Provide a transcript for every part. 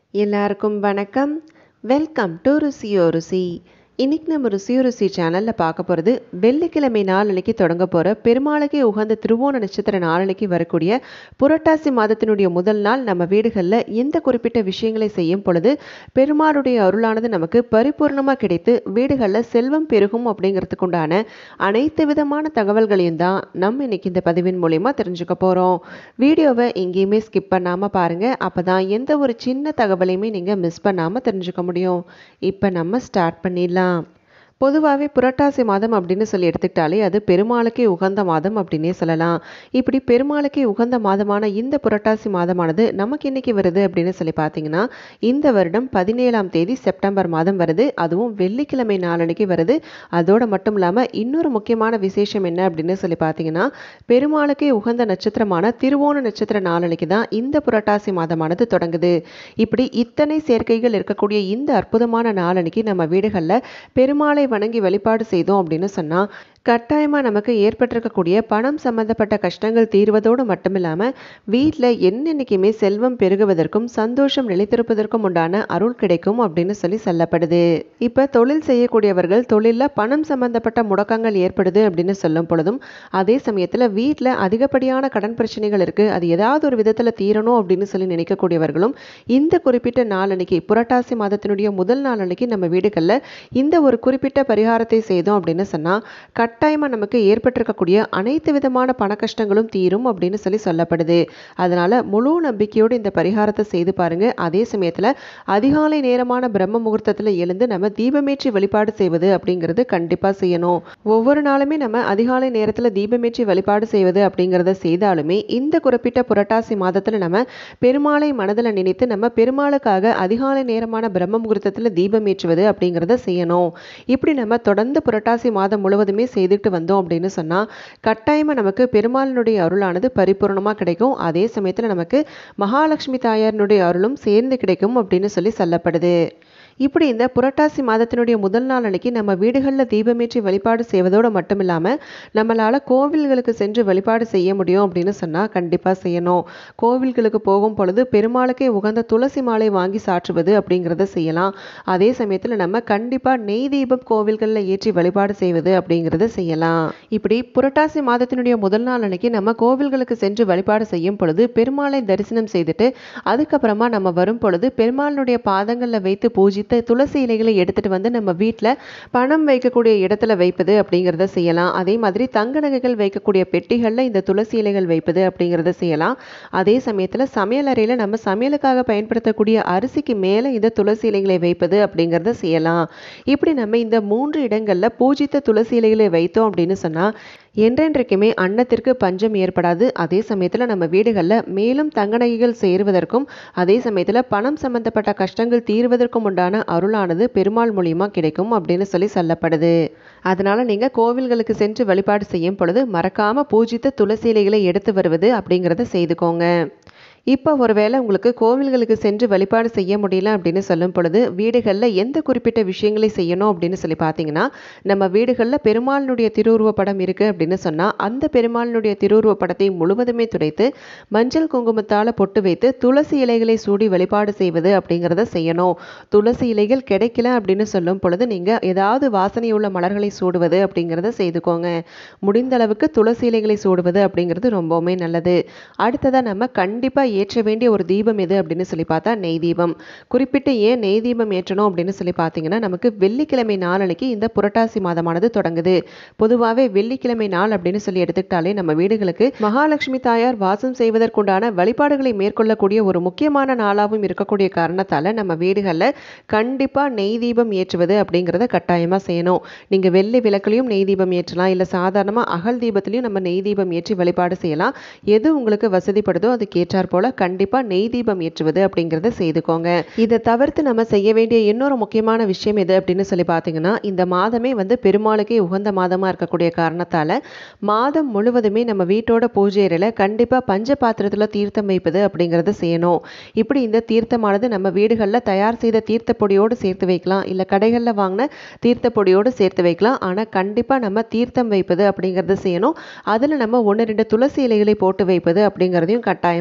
எல்லாருக்கும் வணக்கம் welcome to ருசியோ ருசி இன்னைக்கு நம்ம ருசியோ ருசி சேனலில் பார்க்க போகிறது வெள்ளிக்கிழமை நாளன்னைக்கு தொடங்க போகிற பெருமாளுக்கே உகந்த திருவோண நட்சத்திர நாளன்னைக்கு வரக்கூடிய புரட்டாசி மாதத்தினுடைய முதல் நாள் நம்ம வீடுகளில் எந்த குறிப்பிட்ட விஷயங்களை செய்யும் பொழுது பெருமாளுடைய அருளானது நமக்கு பரிபூர்ணமாக கிடைத்து வீடுகளில் செல்வம் பெருகும் அப்படிங்கிறதுக்கு உண்டான அனைத்து விதமான தகவல்களையும் தான் நம்ம இன்னைக்கு இந்த பதிவின் மூலயமா தெரிஞ்சுக்க போகிறோம் வீடியோவை எங்கேயுமே ஸ்கிப் பண்ணாமல் பாருங்கள் அப்போ தான் எந்த ஒரு சின்ன தகவலையுமே நீங்கள் மிஸ் பண்ணாமல் தெரிஞ்சுக்க முடியும் இப்போ நம்ம ஸ்டார்ட் பண்ணிடலாம் பொதுவாகவே புரட்டாசி மாதம் அப்படின்னு சொல்லி எடுத்துக்கிட்டாலே அது பெருமாளுக்கே உகந்த மாதம் அப்படின்னே சொல்லலாம் இப்படி பெருமாளுக்கே உகந்த மாதமான இந்த புரட்டாசி மாதமானது நமக்கு இன்னைக்கு வருது அப்படின்னு சொல்லி பார்த்தீங்கன்னா இந்த வருடம் பதினேழாம் தேதி செப்டம்பர் மாதம் வருது அதுவும் வெள்ளிக்கிழமை நாளன்னைக்கு வருது அதோடு மட்டும் இல்லாமல் இன்னொரு முக்கியமான விசேஷம் என்ன அப்படின்னு சொல்லி பார்த்தீங்கன்னா பெருமாளுக்கே உகந்த நட்சத்திரமான திருவோண நட்சத்திர நாளன்னைக்கு தான் இந்த புரட்டாசி மாதமானது தொடங்குது இப்படி இத்தனை சேர்க்கைகள் இருக்கக்கூடிய இந்த அற்புதமான நாளன்னைக்கு நம்ம வீடுகளில் பெருமாளை வணங்கி வழிபாடு செய்தோம் அப்படின்னு சொன்னால் கட்டாயமாக நமக்கு ஏற்பட்டிருக்கக்கூடிய பணம் சம்பந்தப்பட்ட கஷ்டங்கள் தீர்வதோடு மட்டும் இல்லாமல் வீட்டில் என்னென்னைக்குமே செல்வம் பெருகுவதற்கும் சந்தோஷம் நிலைத்திருப்பதற்கும் உண்டான அருள் கிடைக்கும் அப்படின்னு சொல்லி சொல்லப்படுது இப்போ தொழில் செய்யக்கூடியவர்கள் தொழிலில் பணம் சம்பந்தப்பட்ட முடக்கங்கள் ஏற்படுது அப்படின்னு சொல்லும் பொழுதும் அதே சமயத்தில் வீட்டில் அதிகப்படியான கடன் பிரச்சனைகள் இருக்குது அது ஏதாவது ஒரு விதத்தில் தீரணும் அப்படின்னு சொல்லி நினைக்கக்கூடியவர்களும் இந்த குறிப்பிட்ட நாளன்னைக்கு புரட்டாசி மாதத்தினுடைய முதல் நாளன்னைக்கு நம்ம வீடுகளில் இந்த ஒரு குறிப்பிட்ட பரிகாரத்தை செய்தோம் அப்படின்னு சொன்னால் கட்டாயமாக நமக்கு ஏற்பட்டிருக்கக்கூடிய அனைத்து விதமான பண கஷ்டங்களும் தீரும் அப்படின்னு சொல்லி சொல்லப்படுது அதனால் முழு நம்பிக்கையோடு இந்த பரிகாரத்தை செய்து பாருங்கள் அதே சமயத்தில் அதிகாலை நேரமான பிரம்ம முகூர்த்தத்தில் எழுந்து நம்ம தீபமேற்றி வழிபாடு செய்வது அப்படிங்கிறது கண்டிப்பாக செய்யணும் ஒவ்வொரு நாளுமே நம்ம அதிகாலை நேரத்தில் தீபமேற்றி வழிபாடு செய்வது அப்படிங்கிறத செய்தாலுமே இந்த குறிப்பிட்ட புரட்டாசி மாதத்தில் நம்ம பெருமாளை மனதில் நினைத்து நம்ம பெருமாளுக்காக அதிகாலை நேரமான பிரம்ம முகூர்த்தத்தில் தீபம் ஏற்றுவது அப்படிங்கிறத செய்யணும் இப்படி நம்ம தொடர்ந்து புரட்டாசி மாதம் முழுவதுமே செய்துட்டு வந்தோம் அப்படின்னு சொன்னால் கட்டாயமாக நமக்கு பெருமாளினுடைய அருளானது பரிபூர்ணமாக கிடைக்கும் அதே சமயத்தில் நமக்கு மகாலட்சுமி தாயாரினுடைய அருளும் சேர்ந்து கிடைக்கும் அப்படின்னு சொல்லி சொல்லப்படுது இப்படி இந்த புரட்டாசி மாதத்தினுடைய முதல் நாள் அன்னைக்கு நம்ம வீடுகளில் தீபமேற்றி வழிபாடு செய்வதோடு மட்டும் இல்லாமல் நம்மளால் கோவில்களுக்கு சென்று வழிபாடு செய்ய முடியும் அப்படின்னு சொன்னால் கண்டிப்பாக செய்யணும் கோவில்களுக்கு போகும் பொழுது பெருமாளுக்கே உகந்த துளசி மாலை வாங்கி சாற்றுவது அப்படிங்கிறத செய்யலாம் அதே சமயத்தில் நம்ம கண்டிப்பாக நெய் தீபம் கோவில்களில் ஏற்றி வழிபாடு செய்வது அப்படிங்கிறத செய்யலாம் இப்படி புரட்டாசி மாதத்தினுடைய முதல் நாள் அன்னைக்கு நம்ம கோவில்களுக்கு சென்று வழிபாடு செய்யும் பொழுது பெருமாளை தரிசனம் செய்துட்டு அதுக்கப்புறமா நம்ம வரும் பொழுது பெருமாளுடைய பாதங்களில் வைத்து பூஜித்து துளசி இலைகளை எடுத்துகிட்டு வந்து நம்ம வீட்டில் பணம் வைக்கக்கூடிய இடத்துல வைப்பது அப்படிங்கிறத செய்யலாம் அதே மாதிரி தங்க நகைகள் வைக்கக்கூடிய பெட்டிகளில் இந்த துளசி இலைகள் வைப்பது அப்படிங்கிறத செய்யலாம் அதே சமயத்தில் சமையல் அறையில் நம்ம சமையலுக்காக பயன்படுத்தக்கூடிய அரிசிக்கு மேலே இந்த துளசி இலைகளை வைப்பது அப்படிங்கிறத செய்யலாம் இப்படி நம்ம இந்த மூன்று இடங்களில் பூஜித்த துளசி இலைகளை வைத்தோம் அப்படின்னு சொன்னால் என்றென்றைக்குமே அன்னத்திற்கு பஞ்சம் ஏற்படாது அதே சமயத்தில் நம்ம வீடுகளில் மேலும் தங்க நகைகள் சேருவதற்கும் அதே சமயத்தில் பணம் சம்பந்தப்பட்ட கஷ்டங்கள் தீர்வதற்கும் உண்டான அருளானது பெருமாள் மூலியமாக கிடைக்கும் அப்படின்னு சொல்லி சொல்லப்படுது அதனால் நீங்கள் கோவில்களுக்கு சென்று வழிபாடு செய்யும் பொழுது மறக்காமல் பூஜித்த துளசி இலைகளை எடுத்து வருவது அப்படிங்கிறத செய்துக்கோங்க இப்போ ஒருவேளை உங்களுக்கு கோவில்களுக்கு சென்று வழிபாடு செய்ய முடியல அப்படின்னு சொல்லும் பொழுது வீடுகளில் எந்த குறிப்பிட்ட விஷயங்களை செய்யணும் அப்படின்னு சொல்லி பார்த்தீங்கன்னா நம்ம வீடுகளில் பெருமாளினுடைய திருவுருவ படம் இருக்குது அப்படின்னு சொன்னால் அந்த பெருமாளினுடைய திருவுருவ படத்தை முழுவதுமே துடைத்து மஞ்சள் குங்குமத்தால் பொட்டு வைத்து துளசி இலைகளை சூடி வழிபாடு செய்வது அப்படிங்கிறத செய்யணும் துளசி இலைகள் கிடைக்கல அப்படின்னு சொல்லும் பொழுது நீங்கள் ஏதாவது வாசனையுள்ள மலர்களை சூடுவது அப்படிங்கிறத செய்துக்கோங்க முடிந்த அளவுக்கு துளசி இலைகளை சூடுவது அப்படிங்கிறது ரொம்பவுமே நல்லது அடுத்ததாக நம்ம கண்டிப்பாக ஏற்ற வேண்டிய ஒரு தீபம் எது அப்படின்னு சொல்லி பார்த்தா நெய் தீபம் குறிப்பிட்டு ஏன் நெய் தீபம் ஏற்றணும் அப்படின்னு சொல்லி பார்த்தீங்கன்னா நமக்கு வெள்ளிக்கிழமை நாளன்னைக்கு இந்த புரட்டாசி மாதமானது தொடங்குது பொதுவாகவே வெள்ளிக்கிழமை நாள் அப்படின்னு சொல்லி எடுத்துக்கிட்டாலே நம்ம வீடுகளுக்கு மகாலட்சுமி தாயார் வாசம் செய்வதற்குண்டான வழிபாடுகளை மேற்கொள்ளக்கூடிய ஒரு முக்கியமான நாளாகவும் இருக்கக்கூடிய காரணத்தால் நம்ம வீடுகளில் கண்டிப்பாக நெய் தீபம் ஏற்றுவது அப்படிங்கிறத கட்டாயமாக செய்யணும் நீங்கள் வெள்ளி விளக்குலையும் நெய் தீபம் ஏற்றலாம் இல்லை சாதாரணமாக அகல் தீபத்துலையும் நம்ம நெய் தீபம் ஏற்றி வழிபாடு செய்யலாம் எது உங்களுக்கு வசதிப்படுதோ அதுக்கு ஏற்றாற் போல் கண்டிப்பாக நெய் தீபம் ஏற்றுவது அப்படிங்கிறத செய்துக்கோங்க இதை தவிர்த்து நம்ம செய்ய வேண்டிய இன்னொரு முக்கியமான விஷயம் எது அப்படின்னு சொல்லி பார்த்தீங்கன்னா இந்த மாதமே வந்து பெருமாளுக்கே உகந்த மாதமாக இருக்கக்கூடிய காரணத்தால் மாதம் முழுவதுமே நம்ம வீட்டோட பூஜை அறையில் கண்டிப்பாக பஞ்ச பாத்திரத்தில் தீர்த்தம் வைப்பது அப்படிங்கிறத செய்யணும் இப்படி இந்த தீர்த்தமானது நம்ம வீடுகளில் தயார் செய்த தீர்த்த பொடியோடு சேர்த்து வைக்கலாம் இல்லை கடைகளில் வாங்கின தீர்த்த பொடியோடு சேர்த்து வைக்கலாம் ஆனால் கண்டிப்பாக நம்ம தீர்த்தம் வைப்பது அப்படிங்கிறத செய்யணும் அதில் நம்ம ஒன்று ரெண்டு துளசி இலைகளை போட்டு வைப்பது அப்படிங்கிறதையும் கட்டாயமாக செய்யணும்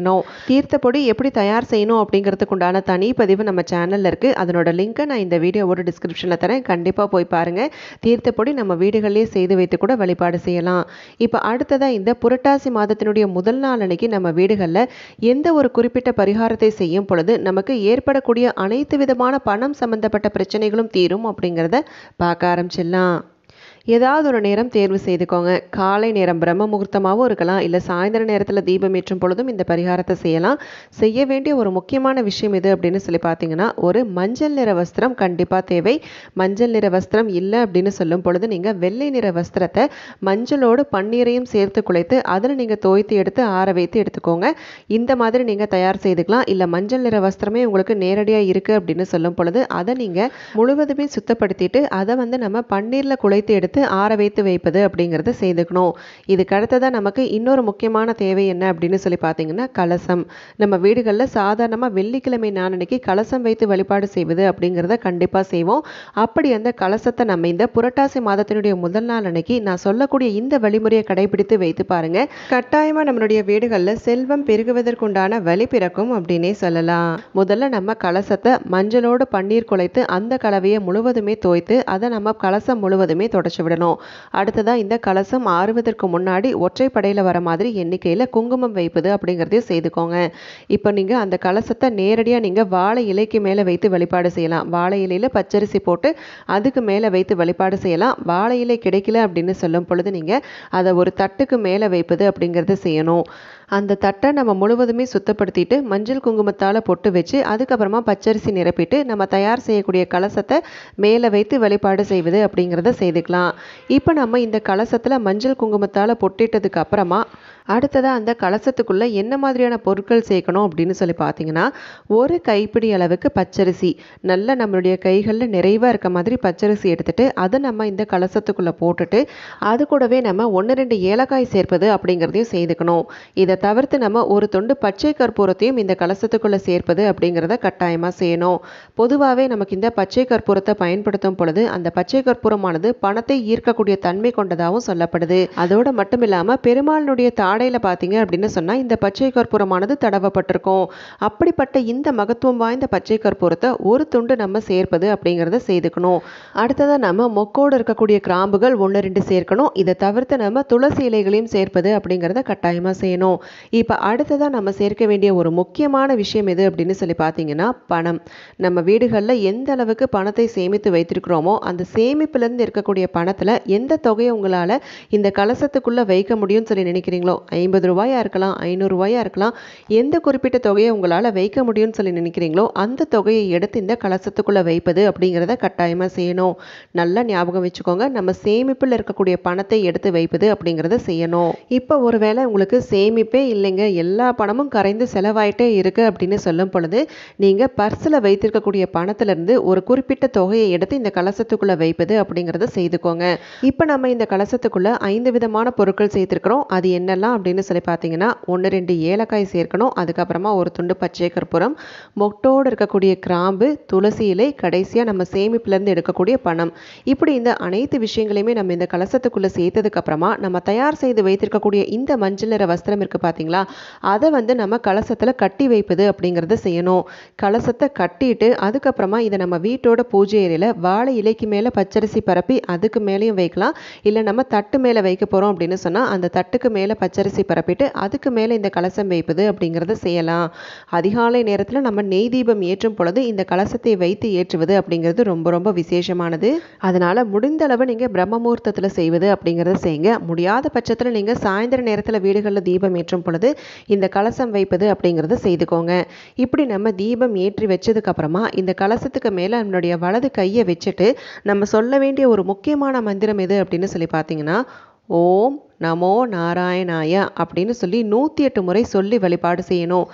செய்யணும் தீர்த்த பொடி எப்படி தயார் செய்யணும் அப்படிங்கிறதுக்கு உண்டான தனி பதிவு நம்ம சேனலில் இருக்குது அதனோட லிங்க்கை நான் இந்த வீடியோவோட டிஸ்கிரிப்ஷனில் தரேன் கண்டிப்பாக போய் பாருங்கள் தீர்த்த பொடி நம்ம வீடுகளிலே செய்து வைத்து கூட வழிபாடு செய்யலாம் இப்போ அடுத்ததாக இந்த புரட்டாசி மாதத்தினுடைய முதல் நாள் அன்னைக்கு நம்ம வீடுகளில் எந்த ஒரு குறிப்பிட்ட பரிகாரத்தை செய்யும் பொழுது நமக்கு ஏற்படக்கூடிய அனைத்து விதமான பணம் சம்பந்தப்பட்ட பிரச்சனைகளும் தீரும் அப்படிங்கிறத பார்க்க ஆரம்பிச்சிடலாம் ஏதாவது ஒரு நேரம் தேர்வு செய்துக்கோங்க காலை நேரம் பிரம்ம முகூர்த்தமாகவும் இருக்கலாம் இல்லை சாயந்தர நேரத்தில் தீபம் ஏற்றும் பொழுதும் இந்த பரிகாரத்தை செய்யலாம் செய்ய வேண்டிய ஒரு முக்கியமான விஷயம் எது அப்படின்னு சொல்லி பார்த்தீங்கன்னா ஒரு மஞ்சள் நிற வஸ்திரம் கண்டிப்பாக தேவை மஞ்சள் நிற வஸ்திரம் இல்லை அப்படின்னு சொல்லும் பொழுது நீங்கள் வெள்ளை நிற வஸ்திரத்தை மஞ்சளோடு பன்னீரையும் சேர்த்து குழைத்து அதில் நீங்கள் தோய்த்து எடுத்து ஆற வைத்து எடுத்துக்கோங்க இந்த மாதிரி நீங்கள் தயார் செய்துக்கலாம் இல்லை மஞ்சள் நிற வஸ்திரமே உங்களுக்கு நேரடியாக இருக்குது அப்படின்னு சொல்லும் பொழுது அதை நீங்கள் முழுவதுமே சுத்தப்படுத்திட்டு அதை வந்து நம்ம பன்னீரில் குழைத்து எடுத்து ஆற வைத்து வைப்பது அப்படிங்கிறத செய்துக்கணும் இதுக்கு அடுத்ததாக நமக்கு இன்னொரு முக்கியமான தேவை என்ன அப்படின்னு சொல்லி பார்த்தீங்கன்னா கலசம் நம்ம வீடுகளில் சாதாரணமாக வெள்ளிக்கிழமை நாளன்னைக்கு கலசம் வைத்து வழிபாடு செய்வது அப்படிங்கிறத கண்டிப்பாக செய்வோம் அப்படி அந்த கலசத்தை நம்ம இந்த புரட்டாசி மாதத்தினுடைய முதல் நாள் அன்னைக்கு நான் சொல்லக்கூடிய இந்த வழிமுறையை கடைபிடித்து வைத்து பாருங்க கட்டாயமாக நம்மளுடைய வீடுகளில் செல்வம் பெருகுவதற்குண்டான வழி பிறக்கும் அப்படின்னே சொல்லலாம் முதல்ல நம்ம கலசத்தை மஞ்சளோடு பன்னீர் குலைத்து அந்த கலவையை முழுவதுமே தோய்த்து அதை நம்ம கலசம் முழுவதுமே தொடச்சி விடணும் அடுத்ததாக இந்த கலசம் ஆறுவதற்கு முன்னாடி ஒற்றைப்படையில் வர மாதிரி எண்ணிக்கையில் குங்குமம் வைப்பது அப்படிங்கிறதையும் செய்துக்கோங்க இப்போ நீங்கள் அந்த கலசத்தை நேரடியாக நீங்கள் வாழை இலைக்கு மேலே வைத்து வழிபாடு செய்யலாம் வாழை இலையில் பச்சரிசி போட்டு அதுக்கு மேலே வைத்து வழிபாடு செய்யலாம் வாழை இலை கிடைக்கல அப்படின்னு சொல்லும் பொழுது நீங்கள் அதை ஒரு தட்டுக்கு மேலே வைப்பது அப்படிங்கிறத செய்யணும் அந்த தட்டை நம்ம முழுவதுமே சுத்தப்படுத்திட்டு மஞ்சள் குங்குமத்தால் பொட்டு வச்சு அதுக்கப்புறமா பச்சரிசி நிரப்பிட்டு நம்ம தயார் செய்யக்கூடிய கலசத்தை மேலே வைத்து வழிபாடு செய்வது அப்படிங்கிறத செய்துக்கலாம் இப்போ நம்ம இந்த கலசத்தில் மஞ்சள் குங்குமத்தால் பொட்டிட்டதுக்கு அப்புறமா அடுத்ததாக அந்த கலசத்துக்குள்ளே என்ன மாதிரியான பொருட்கள் சேர்க்கணும் அப்படின்னு சொல்லி பார்த்தீங்கன்னா ஒரு கைப்பிடி அளவுக்கு பச்சரிசி நல்ல நம்மளுடைய கைகளில் நிறைவாக இருக்க மாதிரி பச்சரிசி எடுத்துட்டு அதை நம்ம இந்த கலசத்துக்குள்ளே போட்டுட்டு அது கூடவே நம்ம ஒன்று ரெண்டு ஏலக்காய் சேர்ப்பது அப்படிங்கிறதையும் செய்துக்கணும் இதை தவிர்த்து நம்ம ஒரு தொண்டு பச்சை கற்பூரத்தையும் இந்த கலசத்துக்குள்ளே சேர்ப்பது அப்படிங்கிறத கட்டாயமாக செய்யணும் பொதுவாகவே நமக்கு இந்த பச்சை கற்பூரத்தை பயன்படுத்தும் பொழுது அந்த பச்சை கற்பூரமானது பணத்தை ஈர்க்கக்கூடிய தன்மை கொண்டதாகவும் சொல்லப்படுது அதோட மட்டும் இல்லாமல் பெருமாளுடைய தாடையில் பார்த்தீங்க அப்படின்னு சொன்னால் இந்த பச்சை கற்பூரமானது தடவப்பட்டிருக்கும் அப்படிப்பட்ட இந்த மகத்துவம் வாய்ந்த பச்சை கற்பூரத்தை ஒரு துண்டு நம்ம சேர்ப்பது அப்படிங்கிறத செய்துக்கணும் அடுத்ததாக நம்ம மொக்கோடு இருக்கக்கூடிய கிராம்புகள் ஒன்று ரெண்டு சேர்க்கணும் இதை தவிர்த்து நம்ம துளசி இலைகளையும் சேர்ப்பது அப்படிங்கிறத கட்டாயமாக செய்யணும் இப்போ அடுத்ததாக நம்ம சேர்க்க வேண்டிய ஒரு முக்கியமான விஷயம் எது அப்படின்னு சொல்லி பார்த்தீங்கன்னா பணம் நம்ம வீடுகளில் எந்த அளவுக்கு பணத்தை சேமித்து வைத்திருக்கிறோமோ அந்த சேமிப்புலேருந்து இருக்கக்கூடிய பணத்தில் எந்த தொகையை உங்களால் இந்த கலசத்துக்குள்ளே வைக்க முடியும்னு சொல்லி நினைக்கிறீங்களோ ஐம்பது ரூபாயா இருக்கலாம் ஐநூறு ரூபாயா இருக்கலாம் எந்த குறிப்பிட்ட தொகையை உங்களால் வைக்க முடியும்னு சொல்லி நினைக்கிறீங்களோ அந்த தொகையை எடுத்து இந்த கலசத்துக்குள்ளே வைப்பது அப்படிங்கிறத கட்டாயமாக செய்யணும் நல்லா ஞாபகம் வச்சுக்கோங்க நம்ம சேமிப்பில் இருக்கக்கூடிய பணத்தை எடுத்து வைப்பது அப்படிங்கிறத செய்யணும் இப்போ ஒருவேளை உங்களுக்கு சேமிப்பே இல்லைங்க எல்லா பணமும் கரைந்து செலவாயிட்டே இருக்கு அப்படின்னு சொல்லும் பொழுது நீங்கள் பர்ஸில் வைத்திருக்கக்கூடிய பணத்திலிருந்து ஒரு குறிப்பிட்ட தொகையை எடுத்து இந்த கலசத்துக்குள்ளே வைப்பது அப்படிங்கிறத செய்துக்கோங்க இப்போ நம்ம இந்த கலசத்துக்குள்ளே ஐந்து விதமான பொருட்கள் சேர்த்துருக்கிறோம் அது என்னெல்லாம் அப்படின்னு சொல்லி பார்த்தீங்கன்னா ஒன்று ரெண்டு ஏலக்காய் சேர்க்கணும் அதுக்கப்புறமா ஒரு துண்டு பச்சை கற்பூரம் மொட்டோடு இருக்கக்கூடிய கிராம்பு துளசி இலை கடைசியாக நம்ம சேமிப்புலேருந்து எடுக்கக்கூடிய பணம் இப்படி இந்த அனைத்து விஷயங்களையுமே நம்ம இந்த கலசத்துக்குள்ளே சேர்த்ததுக்கு அப்புறமா நம்ம தயார் செய்து வைத்திருக்கக்கூடிய இந்த மஞ்சள் நிற வஸ்திரம் இருக்குது பார்த்தீங்களா அதை வந்து நம்ம கலசத்தில் கட்டி வைப்பது அப்படிங்கிறத செய்யணும் கலசத்தை கட்டிட்டு அதுக்கப்புறமா இதை நம்ம வீட்டோட பூஜை அறையில் வாழை இலைக்கு மேலே பச்சரிசி பரப்பி அதுக்கு மேலேயும் வைக்கலாம் இல்லை நம்ம தட்டு மேலே வைக்க போகிறோம் அப்படின்னு சொன்னால் அந்த தட்டுக்கு மேலே பச்சரிசி பரப்பிட்டு அதுக்கு மேலே இந்த கலசம் வைப்பது அப்படிங்கிறத செய்யலாம் அதிகாலை நேரத்தில் நம்ம நெய் தீபம் ஏற்றும் பொழுது இந்த கலசத்தை வைத்து ஏற்றுவது அப்படிங்கிறது ரொம்ப ரொம்ப விசேஷமானது அதனால் முடிந்த அளவு நீங்கள் பிரம்ம முகூர்த்தத்தில் செய்வது அப்படிங்கிறத செய்யுங்க முடியாத பட்சத்தில் நீங்கள் சாயந்தர நேரத்தில் வீடுகளில் தீபம் ஏற்றும் பொழுது இந்த கலசம் வைப்பது அப்படிங்கிறத செய்துக்கோங்க இப்படி நம்ம தீபம் ஏற்றி வச்சதுக்கு அப்புறமா இந்த கலசத்துக்கு மேலே நம்மளுடைய வலது கையை வச்சுட்டு நம்ம சொல்ல வேண்டிய ஒரு முக்கியமான மந்திரம் எது அப்படின்னு சொல்லி பார்த்தீங்கன்னா ஓம் நமோ நாராயணாய அப்படின்னு சொல்லி நூற்றி எட்டு முறை சொல்லி வழிபாடு செய்யணும்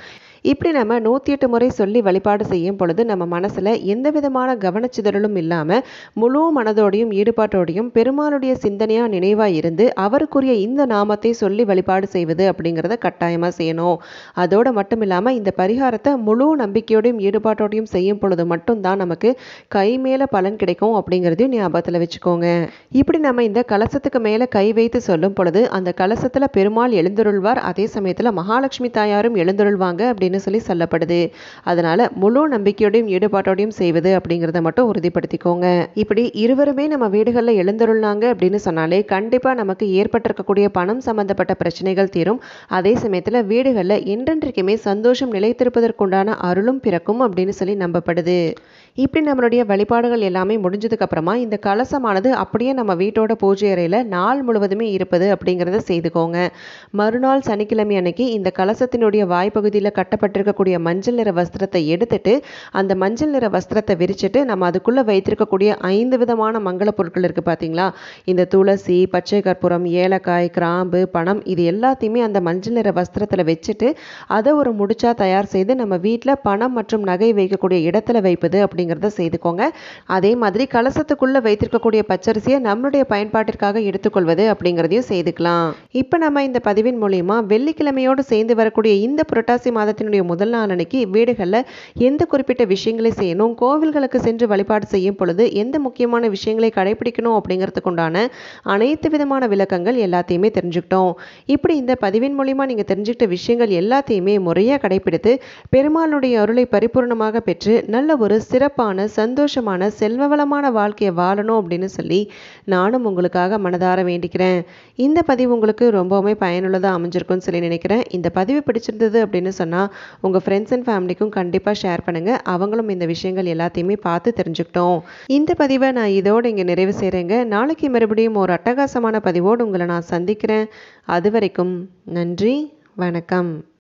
இப்படி நம்ம நூற்றி எட்டு முறை சொல்லி வழிபாடு செய்யும் பொழுது நம்ம மனசில் எந்த விதமான கவனச்சிதறலும் இல்லாமல் முழு மனதோடையும் ஈடுபாட்டோடையும் பெருமாளுடைய சிந்தனையாக நினைவாக இருந்து அவருக்குரிய இந்த நாமத்தை சொல்லி வழிபாடு செய்வது அப்படிங்கிறத கட்டாயமாக செய்யணும் அதோடு மட்டும் இல்லாமல் இந்த பரிகாரத்தை முழு நம்பிக்கையோடையும் ஈடுபாட்டோடையும் செய்யும் பொழுது மட்டும்தான் நமக்கு கை மேலே பலன் கிடைக்கும் அப்படிங்கிறதையும் ஞாபகத்தில் வச்சுக்கோங்க இப்படி நம்ம இந்த கலசத்துக்கு மேலே கை வைத்து சொல்லும் பொழுது அந்த கலசத்தில் பெருமாள் எழுந்தருள்வார் அதே சமயத்தில் மகாலட்சுமி தாயாரும் எழுந்தருள்வாங்க அப்படின்னு சொல்லி சொல்லப்படுது அதனால முழு நம்பிக்கையோடையும் ஈடுபாட்டோடையும் செய்வது அப்படிங்கிறத மட்டும் உறுதிப்படுத்திக்கோங்க இப்படி இருவருமே நம்ம வீடுகளில் எழுந்தருள்னாங்க அப்படின்னு சொன்னாலே கண்டிப்பாக நமக்கு ஏற்பட்டிருக்கக்கூடிய பணம் சம்பந்தப்பட்ட பிரச்சனைகள் தீரும் அதே சமயத்தில் வீடுகளில் என்றென்றைக்குமே சந்தோஷம் நிலைத்திருப்பதற்குண்டான அருளும் பிறக்கும் அப்படின்னு சொல்லி நம்பப்படுது இப்படி நம்மளுடைய வழிபாடுகள் எல்லாமே முடிஞ்சதுக்கு அப்புறமா இந்த கலசமானது அப்படியே நம்ம வீட்டோட பூஜை அறையில் நாள் முழுவதுமே இருப்பது அப்படிங்கிறத செய்துக்கோங்க மறுநாள் சனிக்கிழமை அன்னைக்கு இந்த கலசத்தினுடைய வாய்ப்பகுதியில் கட்டப்பட்டிருக்கக்கூடிய மஞ்சள் நிற வஸ்திரத்தை எடுத்துட்டு அந்த மஞ்சள் நிற வஸ்திரத்தை விரிச்சிட்டு நம்ம அதுக்குள்ளே வைத்திருக்கக்கூடிய ஐந்து விதமான மங்கள பொருட்கள் இருக்குது பார்த்தீங்களா இந்த துளசி பச்சை கற்பூரம் ஏலக்காய் கிராம்பு பணம் இது எல்லாத்தையுமே அந்த மஞ்சள் நிற வஸ்திரத்தில் வச்சுட்டு அதை ஒரு முடிச்சா தயார் செய்து நம்ம வீட்டில் பணம் மற்றும் நகை வைக்கக்கூடிய இடத்துல வைப்பது அப்படிங்கிறத செய்துக்கோங்க அதே மாதிரி கலசத்துக்குள்ளே வைத்திருக்கக்கூடிய பச்சரிசியை நம்மளுடைய பயன்பாட்டிற்காக எடுத்துக்கொள்வது அப்படிங்கிறதையும் செய்துக்கலாம் இப்போ நம்ம இந்த பதிவின் மூலியமா வெள்ளிக்கிழமையோடு சேர்ந்து வரக்கூடிய இந்த புரட்டாசி மாதத்தினுடைய முதல் நாள் அன்னைக்கு வீடுகளில் எந்த குறிப்பிட்ட விஷயங்களை செய்யணும் கோவில்களுக்கு சென்று வழிபாடு செய்யும் பொழுது எந்த முக்கியமான விஷயங்களை கடைபிடிக்கணும் அப்படிங்கிறதுக்கு உண்டான அனைத்து விதமான விளக்கங்கள் எல்லாத்தையுமே தெரிஞ்சுக்கிட்டோம் இப்படி இந்த பதிவின் மூலிமா நீங்கள் தெரிஞ்சுக்கிட்ட விஷயங்கள் எல்லாத்தையுமே முறையாக கடைபிடித்து பெருமாளுடைய அருளை பரிபூர்ணமாக பெற்று நல்ல ஒரு சிறப்பான சந்தோஷமான செல்வவளமான வாழ்க்கையை வாழணும் அப்படின்னு சொல்லி நானும் உங்களுக்காக மனதார வேண்டிக்கிறேன் இந்த பதிவு உங்களுக்கு ரொம்பவுமே பயனுள்ளதாக அமைஞ்சிருக்கும்னு சொல்லி நினைக்கிறேன் இந்த பதிவு பிடிச்சிருந்தது அப்படின்னு சொன்னால் உங்கள் ஃப்ரெண்ட்ஸ் அண்ட் ஃபேமிலிக்கும் கண்டிப்பாக ஷேர் பண்ணுங்கள் அவங்களும் இந்த விஷயங்கள் எல்லாத்தையுமே பார்த்து தெரிஞ்சுக்கிட்டோம் இந்த பதிவை நான் இதோடு இங்கே நிறைவு செய்கிறேங்க நாளைக்கு மறுபடியும் ஒரு அட்டகாசமான பதிவோடு உங்களை நான் சந்திக்கிறேன் அது வரைக்கும் நன்றி வணக்கம்